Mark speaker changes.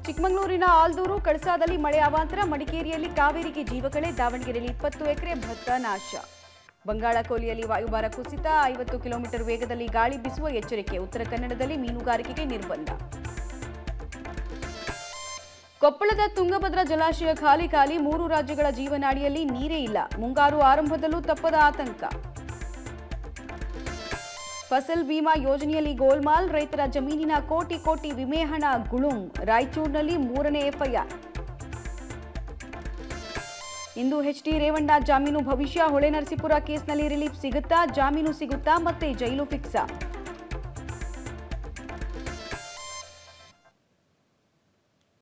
Speaker 1: ಚಿಕ್ಕಮಗಳೂರಿನ ಆಲ್ದೂರು ಕಳಸಾದಲ್ಲಿ ಮಳೆ ಅವಾಂತರ ಮಡಿಕೇರಿಯಲ್ಲಿ ಕಾವೇರಿಗೆ ಜೀವಕಳೆ ದಾವಣಗೆರೆಯಲ್ಲಿ ಇಪ್ಪತ್ತು ಎಕರೆ ಭತ್ತ ನಾಶ ಬಂಗಾಳ ಕೊಲ್ಲಿಯಲ್ಲಿ ವಾಯುಭಾರ ಕುಸಿತ ಐವತ್ತು ಕಿಲೋಮೀಟರ್ ವೇಗದಲ್ಲಿ ಗಾಳಿ ಬೀಸುವ ಎಚ್ಚರಿಕೆ ಉತ್ತರ ಕನ್ನಡದಲ್ಲಿ ಮೀನುಗಾರಿಕೆಗೆ ನಿರ್ಬಂಧ ಕೊಪ್ಪಳದ ತುಂಗಭದ್ರಾ ಜಲಾಶಯ ಖಾಲಿ ಖಾಲಿ ಮೂರು ರಾಜ್ಯಗಳ ಜೀವನಾಡಿಯಲ್ಲಿ ನೀರೇ ಇಲ್ಲ ಮುಂಗಾರು ಆರಂಭದಲ್ಲೂ ತಪ್ಪದ ಆತಂಕ ಫಸಲ್ ಬಿಮಾ ಯೋಜನೆಯಲ್ಲಿ ಗೋಲ್ಮಾಲ್ ರೈತರ ಜಮೀನಿನ ಕೋಟಿ ಕೋಟಿ ವಿಮೆ ಹಣ ಗುಳುಂ ರಾಯಚೂರಿನಲ್ಲಿ ಮೂರನೇ ಎಫ್ಐಆರ್ ಇಂದು ಎಚ್ಡಿ ರೇವಣ್ಣ ಜಾಮೀನು ಭವಿಷ್ಯ ಹೊಳೆನರಸೀಪುರ ಕೇಸ್ನಲ್ಲಿ ರಿಲೀಫ್ ಸಿಗುತ್ತಾ ಜಾಮೀನು ಸಿಗುತ್ತಾ ಮತ್ತೆ ಜೈಲು ಫಿಕ್ಸಾ